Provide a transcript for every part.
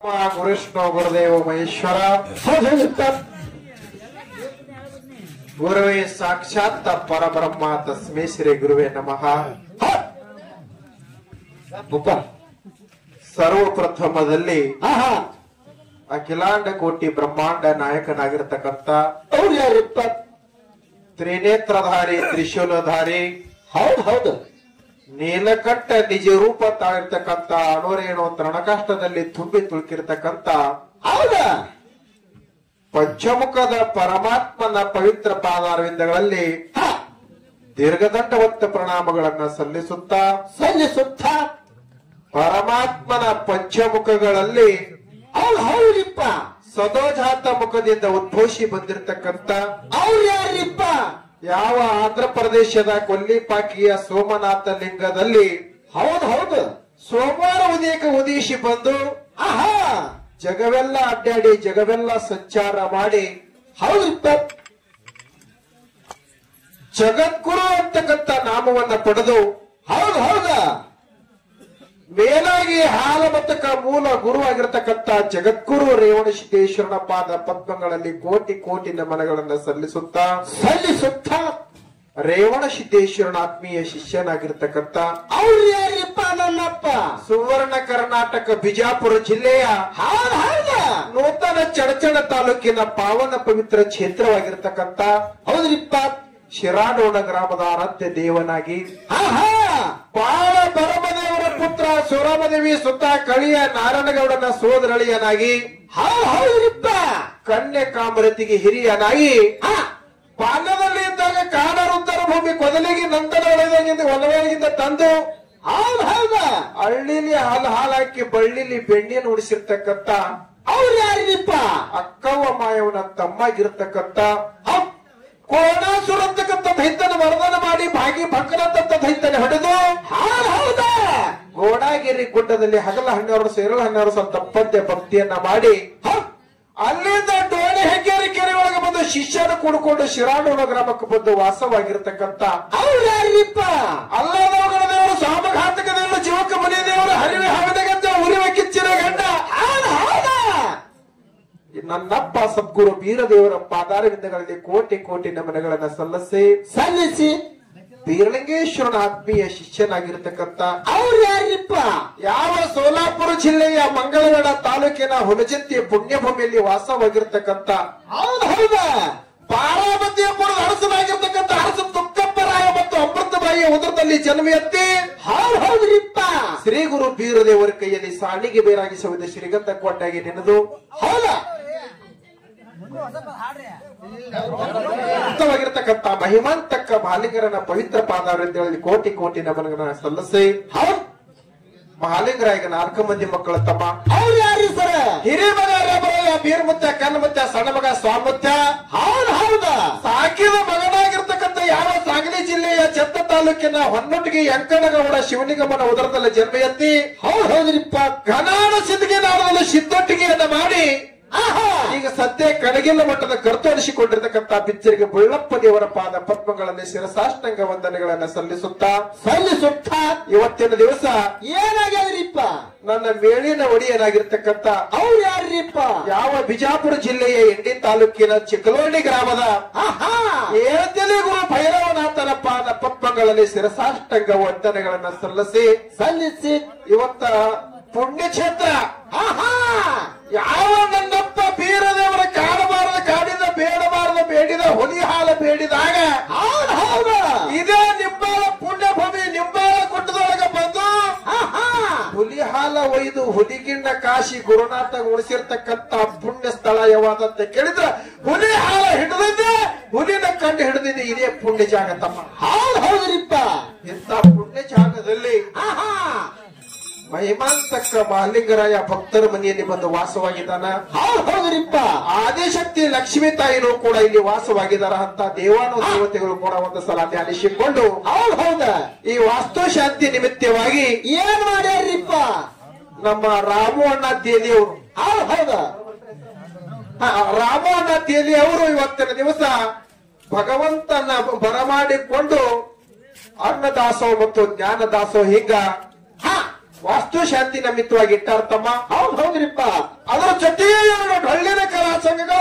ಗುರುಷ್ಣು ಗುರುದೇವ ಮಹೇಶ್ವರ ಗುರುವೇ ಸಾಕ್ಷಾತ್ ಪರಬ್ರಹ್ಮ ತಸ್ಮೇ ಶ್ರೀ ಗುರುವೇ ನಮಃ ಉಪ ಸರ್ವಪ್ರಥಮದಲ್ಲಿ ಆಹಾ ಅಖಿಲಾಂಡ ಕೋಟಿ ಬ್ರಹ್ಮಾಂಡ ನಾಯಕನಾಗಿರ್ತಕ್ಕಂಥ ಅವ್ರು ಯಾರಿಪ್ಪ ತ್ರಿನೇತ್ರಧಾರಿ ತ್ರಿಶೂಲಧಾರಿ ಹೌದು ಹೌದು ನೀಲಕಂಠ ನಿಜ ರೂಪ ತಾಳಿರ್ತಕ್ಕಂಥ ಅಣುರೇಣು ತೃಣಕಾಷ್ಟದಲ್ಲಿ ತುಂಬಿ ತುಳುಕಿರ್ತಕ್ಕಂಥ ಹೌದಾ ಪಂಚಮುಖದ ಪರಮಾತ್ಮನ ಪವಿತ್ರ ಪಾದಾರವಿಂದಗಳಲ್ಲಿ ಹ, ದೀರ್ಘದಂಡವತ್ತ ಪ್ರಣಾಮಗಳನ್ನ ಸಲ್ಲಿಸುತ್ತಾ ಸಲ್ಲಿಸುತ್ತ ಪರಮಾತ್ಮನ ಪಂಚಮುಖಗಳಲ್ಲಿ ಅವ್ರು ಹೌದಿಪ್ಪ ಸದೋಜಾತ ಮುಖದಿಂದ ಉದ್ಭವಿಸಿ ಬಂದಿರತಕ್ಕಂತ ಅವ್ರು ಯಾರಿಪ್ಪ ಯಾವ ಆಂಧ್ರ ಪ್ರದೇಶದ ಕೊಲ್ಲಿಪಾಕಿಯ ಸೋಮನಾಥ ಲಿಂಗದಲ್ಲಿ ಹೌದು ಹೌದು ಸೋಮವಾರ ಉದಯಕ್ಕೆ ಉದಯಿಸಿ ಬಂದು ಆಹಾ ಜಗವೆಲ್ಲ ಅಡ್ಡಾಡಿ ಜಗವೆಲ್ಲ ಸಂಚಾರ ಮಾಡಿ ಹೌದಿಪ್ಪ ಜಗದ್ಗುರು ಅಂತಕ್ಕಂಥ ನಾಮವನ್ನ ಪಡೆದು ಹೌದು ಹೌದಾ ಮೇಲಾಗಿ ಹಾಲಮತಕ ಮೂಲ ಗುರು ಆಗಿರತಕ್ಕಂಥ ಜಗದ್ಗುರು ರೇವಣ ಸಿದ್ದೇಶ್ವರನ ಪಾದ ಪದ್ಮಗಳಲ್ಲಿ ಕೋಟಿ ಕೋಟಿ ನಮನಗಳನ್ನ ಸಲ್ಲಿಸುತ್ತಾ ಸಲ್ಲಿಸುತ್ತ ರೇವಣ ಸಿದ್ದೇಶ್ವರನ ಆತ್ಮೀಯ ಶಿಷ್ಯನಾಗಿರ್ತಕ್ಕಂಥ ಅವ್ರು ಯಾರಿಪ್ಪ ನನ್ನಪ್ಪ ಸುವರ್ಣ ಕರ್ನಾಟಕ ಬಿಜಾಪುರ ಜಿಲ್ಲೆಯ ಹೌದು ಹೌದಾ ನೂತನ ಚಡಚಣ ತಾಲೂಕಿನ ಪಾವನ ಪವಿತ್ರ ಕ್ಷೇತ್ರವಾಗಿರ್ತಕ್ಕಂಥ ಹೌದ್ರಿಪ್ಪ ಶಿರಾಡೋಣ ಗ್ರಾಮದ ಆರಾಧ್ಯ ದೇವನಾಗಿ ಆಹಾ ಬಾಳ ಬರಮದೇವರ ಪುತ್ರ ಸುರಮದೇವಿ ಸುತ್ತ ಕಳಿಯ ನಾರಾಯಣಗೌಡನ ಸೋದರಳಿಯನಾಗಿ ಹೌದು ಹೌದ್ರಿಪ್ಪ ಕನ್ಯೆ ಕಾಮರತಿಗೆ ಹಿರಿಯನಾಗಿ ಹ, ಬಾಲ್ಯದಲ್ಲಿ ಇದ್ದಾಗ ಕಾಡರುತ್ತರ ಭೂಮಿ ಕೊದಲಿಗೆ ನಂತರ ಒಲವೆಗಿಂದ ತಂದು ಹೌದು ಹೌದಾ ಹಳ್ಳಿಲಿ ಹಾಲು ಹಾಲಾಕಿ ಬಳ್ಳಿಲಿ ಬೆಣ್ಣೆಯನ್ನು ಉಡಿಸಿರ್ತಕ್ಕಂಥ ಅವ್ರು ಯಾರಿಪ್ಪ ಅಕ್ಕವ್ವ ಮಾಯವನ ತಮ್ಮಾಗಿರ್ತಕ್ಕಂಥ ಕೋಣಾಸುರ ಅಂತಕ್ಕಂಥ ದೈತ್ಯನ ವರದಾನ ಮಾಡಿ ಭಾಗಿ ಭಕ್ಕನಂತ ದೈತ್ಯನ ಹೊಡೆದು ಹೌದು ಹೌದಾ ಗೋಡಾಗಿರಿ ಗುಡ್ಡದಲ್ಲಿ ಹಗಲ ಹನ್ನೆರಡು ಸೇರಳ ಹನ್ನೆರಡು ಸಲ ತಪ್ಪದ್ದೆ ಭಕ್ತಿಯನ್ನ ಮಾಡಿ ಹ, ಅಲ್ಲಿಂದ ಡೋಣಿ ಹೆಗ್ಗೇರಿ ಕೆರೆ ಒಳಗೆ ಬಂದು ಶಿಷ್ಯನ ಕೂಡಿಕೊಂಡು ಶಿರಾಡೋಣ ಗ್ರಾಮಕ್ಕೆ ಬಂದು ವಾಸವಾಗಿರ್ತಕ್ಕಂಥ ಅವ್ರು ಯಾರಿಪ್ಪ ಅಲ್ಲದವುಗಳ ದೇವರು ಸಾಮಘಾತಕ ದೇವರು ಜೀವಕ ಮನೆ ದೇವರು ಹರಿವೆ ಹವದಗಂತ ಉರಿವ ಕಿಚ್ಚಿನ ಗಂಡ ಹೌದು ಹೌದಾ ನನ್ನಪ್ಪ ಸದ್ಗುರು ಬೀರದೇವರ ಪಾದಾರವಿಂದಗಳಲ್ಲಿ ಕೋಟಿ ಕೋಟಿ ನಮನಗಳನ್ನ ಸಲ್ಲಿಸಿ ಸಲ್ಲಿಸಿ ಬೀರಲಿಂಗೇಶ್ವರನ ಆತ್ಮೀಯ ಶಿಷ್ಯನಾಗಿರ್ತಕ್ಕಂಥ ಅವ್ರು ಯಾರಿಪ್ಪ ಯಾವ ಸೋಲಾಪುರ ಜಿಲ್ಲೆಯ ಮಂಗಳಗಡ ತಾಲೂಕಿನ ಹುಲಜಂತಿ ಪುಣ್ಯಭೂಮಿಯಲ್ಲಿ ವಾಸವಾಗಿರ್ತಕ್ಕಂಥ ಹೌದು ಹೌದಾ ಬಾರಾಮತಿಯಪ್ಪನ ಅರಸನಾಗಿರ್ತಕ್ಕಂಥ ಅರಸ ತುಕ್ಕಪ್ಪರಾಯ ಮತ್ತು ಅಮೃತಬಾಯಿಯ ಉದರದಲ್ಲಿ ಜನ್ಮ ಎತ್ತಿ ಹೌದು ಹೌದ್ರಿಪ್ಪ ಶ್ರೀ ಗುರು ಬೀರದೇವರ ಕೈಯಲ್ಲಿ ಸಾಣಿಗೆ ಬೇರಾಗಿ ಸವಿದ ಶ್ರೀಗಂಧ ಕೊಟ್ಟಾಗಿ ನೆನೆದು ಹೌದಾ ಅರ್ಥವಾಗಿರ್ತಕ್ಕಂಥ ಮಹಿಮಾಂತಕ್ಕ ಮಾಲಿಂಗರನ ಪವಿತ್ರ ಪಾದಾವರಿಂದಗಳಲ್ಲಿ ಕೋಟಿ ಕೋಟಿ ನಮನಗಳನ್ನ ಸಲ್ಲಿಸಿ ಹೌದು ಮಹಾಲಿಂಗರಾಯಗ ನಾಲ್ಕು ಮಂದಿ ಮಕ್ಕಳ ತಮ್ಮ ಅವ್ರು ಯಾರಿ ಸರ ಹಿರಿಯ ಮಗ ರೇಬರಯ್ಯ ಬೀರ್ಮುತ್ಯ ಕಣ್ಣಮುತ್ಯ ಸಣ್ಣ ಮಗ ಸ್ವಾಮುತ್ಯ ಹೌದು ಹೌದಾ ಸಾಕಿದ ಮಗನಾಗಿರ್ತಕ್ಕಂಥ ಯಾವ ಸಾಗಲಿ ಜಿಲ್ಲೆಯ ಚೆತ್ತ ತಾಲೂಕಿನ ಹೊನ್ನೊಟ್ಟಿಗೆ ಯಂಕನಗೌಡ ಶಿವನಿಗಮನ ಉದರದಲ್ಲಿ ಜನ್ಮ ಎತ್ತಿ ಹೌದು ಹೌದ್ರಿಪ್ಪ ಘನಾಡ ಸಿದ್ಧಿಗೆ ನಾಡದಲ್ಲಿ ಸಿದ್ದೊಟ್ಟಿಗೆಯನ್ನ ಮಾಡಿ ಆಹಾ ಈಗ ಸದ್ಯ ಕಣಗಿಲ್ಲ ಮಟ್ಟದ ಕರ್ತೋಡಿಸಿಕೊಂಡಿರ್ತಕ್ಕಂಥ ಬಿಚ್ಚರಿಗೆ ಬುಳ್ಳಪ್ಪ ದೇವರ ಪಾದ ಪದ್ಮಗಳಲ್ಲಿ ಶಿರಸಾಷ್ಟಾಂಗ ವಂದನೆಗಳನ್ನ ಸಲ್ಲಿಸುತ್ತಾ ಸಲ್ಲಿಸುತ್ತ ಇವತ್ತಿನ ದಿವಸ ಏನಾಗ್ಯದ್ರಿಪ್ಪ ನನ್ನ ಮೇಲಿನ ಒಡೆಯನಾಗಿರ್ತಕ್ಕಂಥ ಅವ್ರು ಯಾರಿಪ್ಪ ಯಾವ ಬಿಜಾಪುರ ಜಿಲ್ಲೆಯ ಇಂಡಿ ತಾಲೂಕಿನ ಚಿಕ್ಕಲೋಡಿ ಗ್ರಾಮದ ಆಹಾ ಏಳತಲೆ ಗುರು ಭೈರವನಾಥನ ಪಾದ ಪದ್ಮಗಳಲ್ಲಿ ಶಿರಸಾಷ್ಟಾಂಗ ವಂದನೆಗಳನ್ನ ಸಲ್ಲಿಸಿ ಸಲ್ಲಿಸಿ ಇವತ್ತ ಪುಣ್ಯಕ್ಷೇತ್ರ ಆಹಾ ಯಾವ ನನ್ನಪ್ಪ ಬೀರದೇವರ ಕಾಡಬಾರದ ಕಾಡಿದ ಬೇಡಬಾರದ ಬೇಡಿದ ಹುಲಿ ಹಾಲ ಬೇಡಿದಾಗ ಹೌದು ಹೌದು ಇದೇ ನಿಂಬಾಳ ಪುಣ್ಯಭೂಮಿ ನಿಂಬಾಳ ಗುಡ್ಡದೊಳಗೆ ಬಂದು ಆಹಾ ಹುಲಿ ಹಾಲ ಒಯ್ದು ಹುಲಿಗಿಣ್ಣ ಕಾಶಿ ಗುರುನಾಥ ಉಳಿಸಿರ್ತಕ್ಕಂತ ಪುಣ್ಯ ಸ್ಥಳ ಯಾವಾದಂತ ಕೇಳಿದ್ರ ಹುಲಿ ಹಾಲ ಹಿಡಿದಿದ್ದೆ ಹುಲಿನ ಕಂಡು ಹಿಡಿದಿದೆ ಇದೇ ಪುಣ್ಯ ಜಾಗ ತಮ್ಮ ಹೌದು ಹೌದ್ರಿಪ್ಪ ಇಂಥ ಪುಣ್ಯ ಜಾಗದಲ್ಲಿ ಆಹಾ ಮಹಿಮಾಂತಕ್ಕ ಮಹಾಲಿಂಗರಾಯ ಭಕ್ತರ ಮನೆಯಲ್ಲಿ ಬಂದು ವಾಸವಾಗಿದ್ದಾನ ಹೌದು ಹೌದ್ರಿಪ್ಪ ಆದಿಶಕ್ತಿ ಲಕ್ಷ್ಮೀ ತಾಯಿನೂ ಕೂಡ ಇಲ್ಲಿ ವಾಸವಾಗಿದ್ದಾರ ಅಂತ ದೇವಾನು ದೇವತೆಗಳು ಕೂಡ ಒಂದು ಸಲ ಧ್ಯಾನಿಸಿಕೊಂಡು ಹೌದು ಹೌದ ಈ ವಾಸ್ತು ಶಾಂತಿ ನಿಮಿತ್ತವಾಗಿ ಏನ್ ಮಾಡ್ಯಾರ್ರಿಪ್ಪ ನಮ್ಮ ರಾಮು ಅಣ್ಣ ತೇಲಿಯವರು ಹೌದು ಹೌದ ರಾಮು ಅಣ್ಣ ತೇಲಿ ಅವರು ಇವತ್ತಿನ ದಿವಸ ಭಗವಂತನ ಬರಮಾಡಿಕೊಂಡು ಅನ್ನದಾಸೋ ಮತ್ತು ಜ್ಞಾನದಾಸೋ ಹಿಂಗ ಹಾ ವಾಸ್ತು ಶಾಂತಿ ನಿಮಿತ್ತವಾಗಿ ಇಟ್ಟಾರ ತಮ್ಮ ಹೌದು ಹೌದ್ರಿಪ್ಪ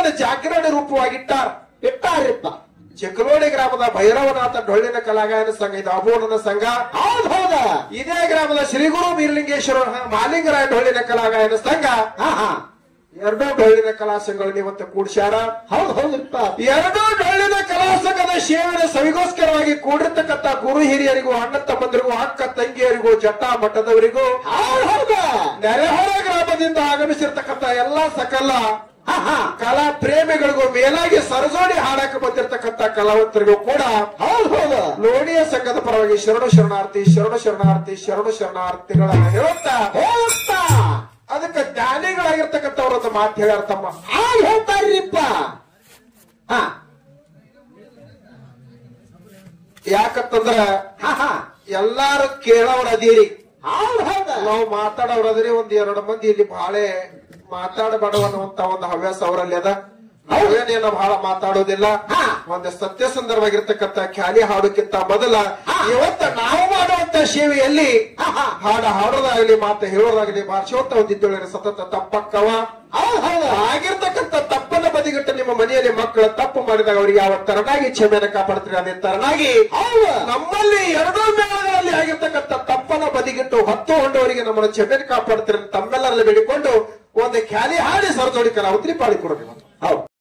ಸೇವೆಯನ್ನು ಜಾಗರಣೆ ರೂಪವಾಗಿಟ್ಟಾರ ಇಟ್ಟಾರಿಪ್ಪ ಚಿಕ್ಕಲೋಡಿ ಗ್ರಾಮದ ಭೈರವನಾಥ ಡೊಳ್ಳಿನ ಕಲಾಗಾಯನ ಸಂಘ ಇದು ಅಬೋಣನ ಸಂಘ ಹೌದ್ ಹೌದ ಇದೇ ಗ್ರಾಮದ ಶ್ರೀಗುರು ಬೀರಲಿಂಗೇಶ್ವರ ಮಾಲಿಂಗರಾಯ ಡೊಳ್ಳಿನ ಕಲಾಗಾಯನ ಸಂಘ ಹಾ ಹಾ ಎರಡೂ ಡೊಳ್ಳಿನ ಕಲಾ ಸಂಘಗಳನ್ನ ಇವತ್ತು ಕೂಡ್ಸ್ಯಾರ ಹೌದ್ ಹೌದ್ರಿಪ್ಪ ಎರಡೂ ಡೊಳ್ಳಿನ ಕಲಾ ಸಂಘದ ಸೇವೆಯ ಸವಿಗೋಸ್ಕರವಾಗಿ ಕೂಡಿರ್ತಕ್ಕಂಥ ಗುರು ಹಿರಿಯರಿಗೂ ಅಣ್ಣ ತಮ್ಮಂದಿರಿಗೂ ಅಕ್ಕ ತಂಗಿಯರಿಗೂ ಜಟ್ಟ ಮಠದವರಿಗೂ ಹೌದ್ ಹೌದ ನೆರೆಹೊರ ಗ್ರಾಮದಿಂದ ಆಗಮಿಸಿರ್ತಕ್ಕಂಥ ಎಲ್ಲಾ ಸಕಲ ಹಾ ಹಾ ಕಲಾ ಪ್ರೇಮಿಗಳಿಗೂ ಮೇಲಾಗಿ ಸರಜೋಡಿ ಹಾಡಕ್ಕೆ ಬಂದಿರತಕ್ಕಂಥ ಕಲಾವಂತರಿಗೂ ಕೂಡ ಹೌದ್ ಹೌದ ಲೋಣಿಯ ಸಂಘದ ಪರವಾಗಿ ಶರಣು ಶರಣಾರ್ಥಿ ಶರಣು ಶರಣಾರ್ಥಿ ಶರಣು ಶರಣಾರ್ಥಿಗಳನ್ನ ಹೇಳುತ್ತಾ ಹೋಗ್ತ ಅದಕ್ಕೆ ಜ್ಞಾನಿಗಳಾಗಿರ್ತಕ್ಕಂಥವ್ರದ್ದು ಮಾತು ಹೇಳ್ಯಾರ ತಮ್ಮ ಹಾಗೆ ಹೇಳ್ತಾರ್ರಿಪ್ಪ ಹಾ ಯಾಕಂತಂದ್ರ ಹಾ ಹಾ ಎಲ್ಲಾರು ಕೇಳೋರ್ ಅದೀರಿ ಹೌದ್ ಹೌದ ನಾವು ಮಾತಾಡೋರ್ ಅದರಿ ಒಂದ್ ಎರಡು ಮಂದಿ ಇಲ್ಲಿ ಬಹಳ ಮಾತಾಡಬೇಡ ಅನ್ನುವಂತ ಒಂದು ಹವ್ಯಾಸ ಅವರಲ್ಲಿ ಅದ ನಾವೇನೇನ ಬಹಳ ಮಾತಾಡೋದಿಲ್ಲ ಹಾ. ಒಂದು ಸತ್ಯಸಂದರ್ಭವಾಗಿರ್ತಕ್ಕಂಥ ಖ್ಯಾಲಿ ಹಾಡೋಕ್ಕಿಂತ ಮೊದಲ ಇವತ್ತ ನಾವು ಮಾಡುವಂತ ಸೇವೆಯಲ್ಲಿ ಹಾ ಹಾ ಹಾಡ ಹಾಡೋದಾಗಲಿ ಮಾತು ಹೇಳೋದಾಗಲಿ ಭಾಷೋತ್ತ ಒಂದಿದ್ದೊಳಗೆ ಸತತ ತಪ್ಪಕ್ಕವ ಹೌದ್ ಹೌದ ಆಗಿರ್ತಕ್ಕಂಥ ತಪ್ಪನ್ನ ಬದಿಗಿಟ್ಟು ನಿಮ್ಮ ಮನೆಯಲ್ಲಿ ಮಕ್ಕಳು ತಪ್ಪು ಮಾಡಿದಾಗ ಅವರಿಗೆ ಯಾವ ತರನಾಗಿ ಕ್ಷಮೆಯನ್ನು ಕಾಪಾಡ್ತೀರಿ ಅದೇ ತರನಾಗಿ ಹೌದ ನಮ್ಮಲ್ಲಿ ಎರಡೂ ಮೇಳಗಳಲ್ಲಿ ಆಗಿರ್ತಕ್ಕಂಥ ತಪ್ಪನ್ನ ಬದಿಗಿಟ್ಟು ಹತ್ತು ಹೊಂಡವರಿಗೆ ನಮ್ಮನ್ನು ಕ್ಷಮೆಯನ್ನು ಕಾಪಾಡ್ತೀರಿ ಅಂತ ತಮ್ಮೆಲ್ಲರಲ್ಲಿ ಬೇಡಿಕೊಂಡು ಒಂದು ಖ್ಯಾಲಿ ಹಾಡಿ ಸರದೋಡಿ ಕಲಾವಂತರಿ ಪಾಡಿ ಕೊಡಬೇಕು ಹೌದ್